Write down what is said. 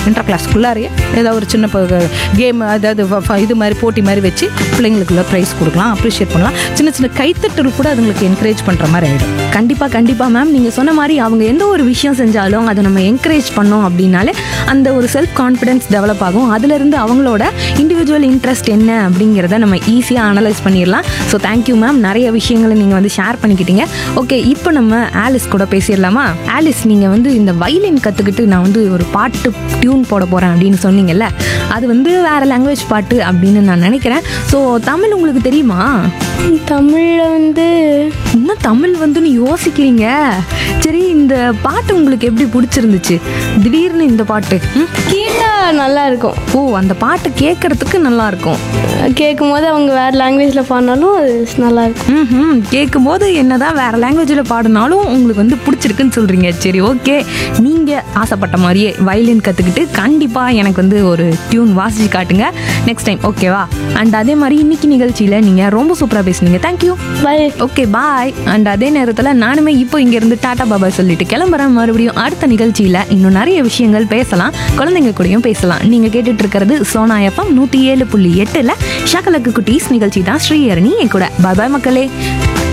Inter கிளாஸ்க்குள்ளாரையே ஏதாவது ஒரு சின்ன கேம் அதாவது ஃப- ஃப- இது மாதிரி போட்டி மாதிரி வச்சு பிள்ளைங்களுக்குள்ள ப்ரைஸ் கொடுக்கலாம் அப்ரிஷியேட் பண்ணலாம் சின்ன சின்ன கைத்தட்டல் கூட அதுங்களுக்கு என்கரேஜ் பண்ணுற மாதிரி ஆகிடும் கண்டிப்பாக கண்டிப்பாக மேம் நீங்கள் சொன்ன மாதிரி அவங்க எந்த ஒரு விஷயம் செஞ்சாலும் அதை நம்ம என்கரேஜ் பண்ணோம் அப்படின்னாலே அந்த ஒரு செல்ஃப் கான்ஃபிடென்ஸ் டெவலப் ஆகும் அதுலேருந்து அவங்களோட இண்டிவிஜுவல் இன்ட்ரெஸ்ட் என்ன அப்படிங்கிறத நம்ம ஈஸியாக அனலைஸ் பண்ணிடலாம் ஸோ தேங்க்யூ மேம் நிறைய விஷயங்களை நீங்கள் வந்து ஷேர் பண்ணிக்கிட்டீங்க ஓகே இப்போ நம்ம ஆலிஸ் கூட பேசிடலாமா ஆலிஸ் நீங்கள் வந்து இந்த வயலின் கற்றுக்கிட்டு நான் வந்து ஒரு பாட்டு டியூன் போட போகிறேன் அப்படின்னு சொன்னீங்கல்ல அது வந்து வேறு லாங்குவேஜ் பாட்டு அப்படின்னு நான் நினைக்கிறேன் ஸோ தமிழ் உங்களுக்கு தெரியுமா தமிழில் வந்து இன்னும் தமிழ் வந்துன்னு யோசிக்கிறீங்க சரி இந்த பாட்டு உங்களுக்கு எப்படி பிடிச்சிருந்துச்சு திடீர்னு இந்த பாட்டு ம்? கேட்டால் நல்லா இருக்கும் ஓ அந்த பாட்டு கேட்கறதுக்கு நல்லா இருக்கும் கேட்கும் போது அவங்க வேறு லாங்குவேஜில் பாடினாலும் அது நல்லா இருக்கும் ம் கேட்கும்போது என்னதான் வேற லாங்குவேஜில் பாடினாலும் உங்களுக்கு வந்து பிடிச்சிருக்குன்னு சொல்றீங்க சரி ஓகே நீங்க ஆசைப்பட்ட மாதிரியே வயலின் கத்துக்கிட்டு கண்டிப்பா எனக்கு வந்து ஒரு டியூன் வாசிச்சு காட்டுங்க நெக்ஸ்ட் டைம் ஓகேவா அண்ட் அதே மாதிரி இன்னைக்கு நிகழ்ச்சியில நீங்க ரொம்ப சூப்பரா பேசுனீங்க thank you bye okay bye and அதே நேரத்தில் நானுமே இப்போ இங்கேருந்து டாடா பாபா சொல்லிட்டு கிளம்புறேன் மறுபடியும் அடுத்த நிகழ்ச்சியில் இன்னும் நிறைய விஷயங்கள் பேசலாம் குழந்தைங்க கூடயும் பேசலாம் நீங்கள் கேட்டுட்டு இருக்கிறது சோனா எஃப்எம் நூற்றி ஏழு புள்ளி எட்டில் ஷகலக்கு குட்டீஸ் நிகழ்ச்சி தான் ஸ்ரீஹரணி என் கூட பாய் பாய் மக்களே